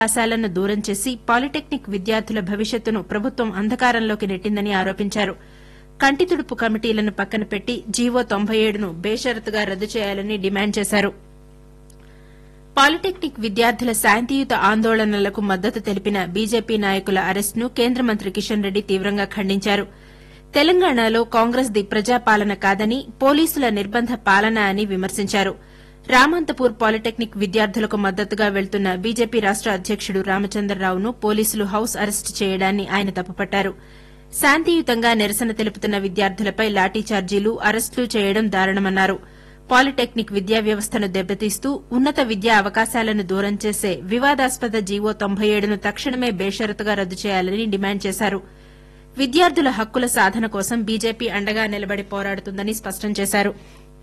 అవకాశాలను దూరం చేసి పాలిటెక్నిక్ విద్యార్థుల భవిష్యత్తును ప్రభుత్వం అంధకారంలోకి నెట్టిందని ఆరోపించారు కంటితుడుపు కమిటీలను పక్కన పెట్టి జీవో తొంభై ఏడును బేషరతుగా రద్దు చేయాలని డిమాండ్ చేశారు పాలిటెక్నిక్ విద్యార్థుల శాంతియుత ఆందోళనలకు మద్దతు తెలిపిన బీజేపీ నాయకుల అరెస్టును కేంద్ర మంత్రి కిషన్ రెడ్డి తీవ్రంగా ఖండించారు తెలంగాణలో కాంగ్రెస్ ది ప్రజాపాలన కాదని పోలీసుల నిర్బంధ పాలన అని విమర్శించారు రామంతపూర్ పాలిటెక్నిక్ విద్యార్థులకు మద్దతుగా వెళ్తున్న బీజేపీ రాష్ట అధ్యకుడు రామచంద్రరావును పోలీసులు హౌస్ అరెస్టు చేయడాన్ని ఆయన తప్పుపట్టారు శాంతియుతంగా నిరసన తెలుపుతున్న విద్యార్థులపై లాఠీచార్జీలు అరెస్టులు చేయడం దారుణమన్నారు పాలిటెక్నిక్ విద్యా వ్యవస్థను దెబ్బతీస్తూ ఉన్నత విద్యా అవకాశాలను దూరం చేసే వివాదాస్పద జీవో తొంభై ఏడును తక్షణమే బేషరతుగా రద్దు చేయాలని డిమాండ్ చేశారు విద్యార్థుల హక్కుల సాధన కోసం బీజేపీ అండగా నిలబడి పోరాడుతుందని స్పష్టం చేశారు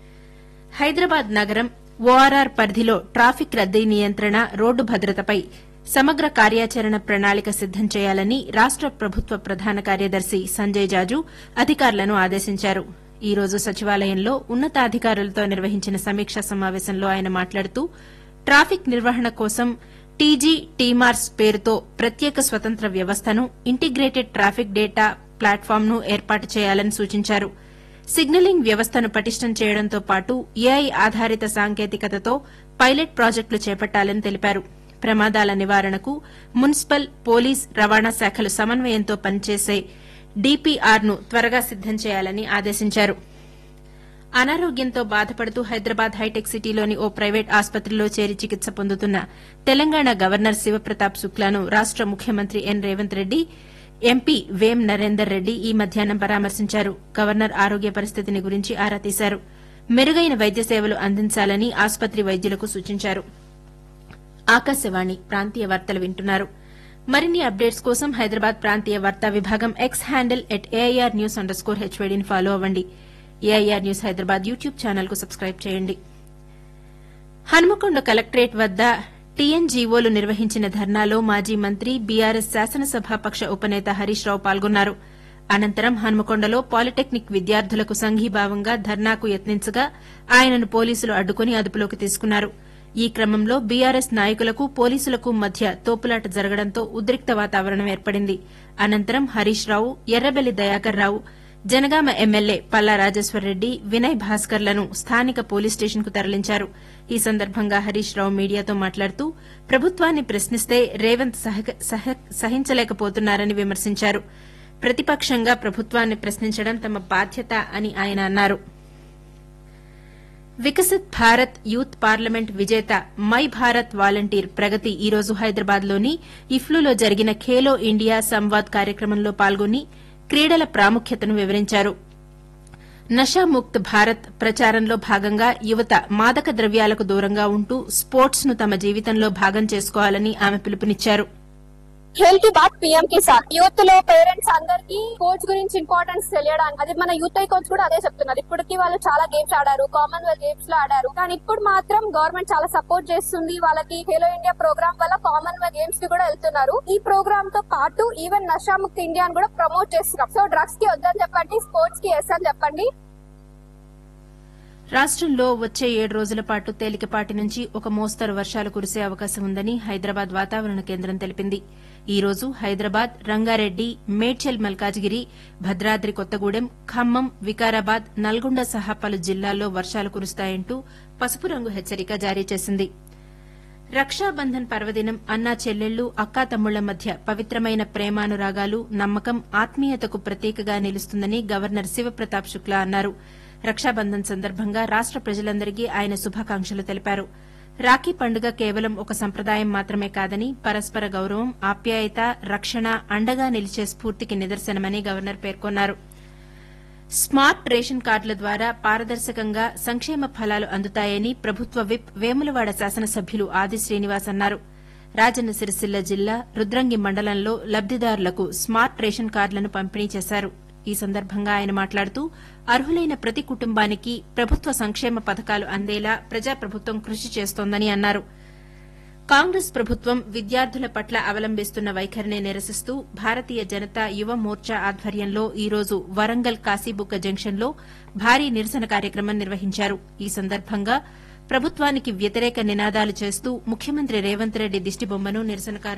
హైదరాబాద్ నగరం ఓఆర్ఆర్ పరిధిలో ట్రాఫిక్ రద్దీ నియంత్రణ రోడ్డు భద్రతపై సమగ్ర కార్యాచరణ ప్రణాళిక సిద్దం చేయాలని రాష్ట ప్రభుత్వ ప్రధాన కార్యదర్శి సంజయ్ జాజు అధికారులను ఆదేశించారు ఈ రోజు సచివాలయంలో ఉన్నతాధికారులతో నిర్వహించిన సమీక్షా సమావేశంలో ఆయన మాట్లాడుతూ ట్రాఫిక్ నిర్వహణ కోసం టీజీ టీమార్స్ పేరుతో ప్రత్యేక స్వతంత్ర వ్యవస్థను ఇంటిగ్రేటెడ్ ట్రాఫిక్ డేటా ప్లాట్ఫామ్ను ఏర్పాటు చేయాలని సూచించారు సిగ్నలింగ్ వ్యవస్థను పటిష్టం చేయడంతో పాటు ఏఐ ఆధారిత సాంకేతికతతో పైలట్ ప్రాజెక్టులు చేపట్టాలని తెలిపారు ప్రమాదాల నివారణకు మున్సిపల్ పోలీస్ రవాణా శాఖలు సమన్వయంతో పనిచేసే డీపీఆర్ను త్వరగా సిద్దం చేయాలని ఆదేశించారు అనారోగ్యంతో బాధపడుతూ హైదరాబాద్ హైటెక్ సిటీలోని ఓ ప్రైవేట్ ఆసుపత్రిలో చేరి చికిత్స పొందుతున్న తెలంగాణ గవర్నర్ శివప్రతాప్ శుక్లాను రాష్ట ముఖ్యమంత్రి ఎన్ రేవంత్ రెడ్డి ఎంపీ వేం నరేందర్ రెడ్డి ఈ మధ్యాహ్నం పరామర్శించారు గవర్నర్ ఆరోగ్య పరిస్థితిని గురించి ఆరా తీశారు మెరుగైన వైద్య సేవలు అందించాలని ఆసుపత్రి వైద్యులకు సూచించారు ఆకాశవాణి ప్రాంతీయ వార్తలు వింటున్నారు మరిన్ని అప్డేట్స్ కోసం హైదరాబాద్ ప్రాంతీయ వార్తా విభాగం X handle at AIR news underscore హెచ్వైడీని ఫాలో అవ్వండి AIR news Hyderabad YouTube channel కు సబ్స్క్రైబ్ చేయండి హన్మకొండ కలెక్టరేట్ వద్ద టీఎన్జీఓలు నిర్వహించిన ధర్నాలో మాజీ మంత్రి బీఆర్ఎస్ శాసనసభాపక్ష ఉపనేత హరీష్ రావు పాల్గొన్నారు అనంతరం హన్మకొండలో పాలిటెక్నిక్ విద్యార్థులకు సంఘీభావంగా ధర్నాకు యత్నించగా ఆయనను పోలీసులు అడ్డుకుని అదుపులోకి తీసుకున్నారు ఈ క్రమంలో బీఆర్ఎస్ నాయకులకు పోలీసులకు మధ్య తోపులాట జరగడంతో ఉద్రిక్త వాతావరణం ఏర్పడింది అనంతరం హరీష్ రావు ఎర్రబెల్లి దయాకర్ రావు జనగామ ఎమ్మెల్యే పల్లా రాజేశ్వరరెడ్డి వినయ్ భాస్కర్లను స్థానిక పోలీస్ స్టేషన్కు తరలించారు ఈ సందర్భంగా హరీష్ రావు మీడియాతో మాట్లాడుతూ ప్రభుత్వాన్ని ప్రశ్నిస్తే రేవంత్ సహక- సహ- సహించలేకపోతున్నారని విమర్శించారు ప్రతిపక్షంగా ప్రభుత్వాన్ని ప్రశ్నించడం తమ బాధ్యత అని ఆయన అన్నారు వికసిత్ భారత్ యూత్ పార్లమెంట్ విజేత మై భారత్ వాలంటీర్ ప్రగతి ఈ రోజు హైదరాబాద్లోని ఇఫ్లూలో జరిగిన ఖేలో ఇండియా సంవాద్ కార్యక్రమంలో పాల్గొని క్రీడల ప్రాముఖ్యతను వివరించారు నషాముక్త్ భారత్ ప్రచారంలో భాగంగా యువత మాదక ద్రవ్యాలకు దూరంగా ఉంటూ స్పోర్ట్స్ ను తమ జీవితంలో భాగం చేసుకోవాలని ఆమె పిలుపునిచ్చారు खेल की बात पीएम के साथ యూత్ లో పేరెంట్స్ అందరికి స్పోర్ట్స్ గురించి ఇంపార్టెన్స్ తెలియడానికి అది మన యూత్ కోచ్ కూడా అదే చెప్తున్నారు ఇప్పటికి వాళ్ళు చాలా గేమ్స్ ఆడారు కామన్వెల్త్ గేమ్స్ లో ఆడారు కానీ ఇప్పుడు మాత్రం గవర్నమెంట్ చాలా సపోర్ట్ చేస్తుంది వాళ్ళకి ఖేలో ఇండియా ప్రోగ్రామ్ వల్ల కామన్వెల్త్ గేమ్స్ కి కూడా వెళ్తున్నారు ఈ ప్రోగ్రామ్ తో పాటు ఈవెన్ నషాముక్తి ఇండియా అని కూడా ప్రమోట్ చేస్తున్నారు సో డ్రగ్స్ కి వద్దని చెప్పండి స్పోర్ట్స్ కి ఎస్ అని చెప్పండి రాష్టంలో వచ్చే ఏడు రోజుల పాటు తేలికపాటి నుంచి ఒక మోస్తరు వర్షాలు కురిసే అవకాశం ఉందని హైదరాబాద్ వాతావరణ కేంద్రం తెలిపింది ఈ రోజు హైదరాబాద్ రంగారెడ్డి మేడ్చల్ మల్కాజ్గిరి భద్రాద్రి కొత్తగూడెం ఖమ్మం వికారాబాద్ నల్గొండ సహా పలు జిల్లాల్లో వర్షాలు కురుస్తాయంటూ పసుపు రంగు హెచ్చరిక జారీ చేసింది రక్షాబంధన్ పర్వదినం అన్నా చెల్లెళ్లు అక్కా తమ్ముళ్ల మధ్య పవిత్రమైన ప్రేమానురాగాలు నమ్మకం ఆత్మీయతకు ప్రతీకగా నిలుస్తుందని గవర్నర్ శివప్రతాప్ శుక్లా అన్నారు రక్షాబంధన్ సందర్భంగా రాష్ట ప్రజలందరికీ ఆయన శుభాకాంక్షలు తెలిపారు రాఖీ పండుగ కేవలం ఒక సంప్రదాయం మాత్రమే కాదని పరస్పర గౌరవం ఆప్యాయత రక్షణ అండగా నిలిచే స్ఫూర్తికి నిదర్శనమని గవర్నర్ పేర్కొన్నారు స్మార్ట్ రేషన్ కార్డుల ద్వారా పారదర్శకంగా సంక్షేమ ఫలాలు అందుతాయని ప్రభుత్వ విప్ వేములవాడ శాసనసభ్యులు ఆది శ్రీనివాస్ అన్నారు రాజన్న సిరిసిల్ల జిల్లా రుద్రంగి మండలంలో లబ్దిదారులకు స్మార్ట్ రేషన్ కార్డులను పంపిణీ చేశారు ఈ సందర్భంగా ఆయన మాట్లాడుతూ అర్హులైన ప్రతి కుటుంబానికి ప్రభుత్వ సంక్షేమ పథకాలు అందేలా ప్రజాప్రభుత్వం కృషి చేస్తోందని అన్నారు కాంగ్రెస్ ప్రభుత్వం విద్యార్థుల పట్ల అవలంబిస్తున్న వైఖరిని నిరసిస్తూ భారతీయ జనతా యువ మోర్చా ఆధ్వర్యంలో ఈ రోజు వరంగల్ కాశీబుగ్గ జంక్షన్లో భారీ నిరసన కార్యక్రమం నిర్వహించారు ఈ సందర్భంగా ప్రభుత్వానికి వ్యతిరేక నినాదాలు చేస్తూ ముఖ్యమంత్రి రేవంత్ రెడ్డి దిష్టిబొమ్మను నిరసనకారులు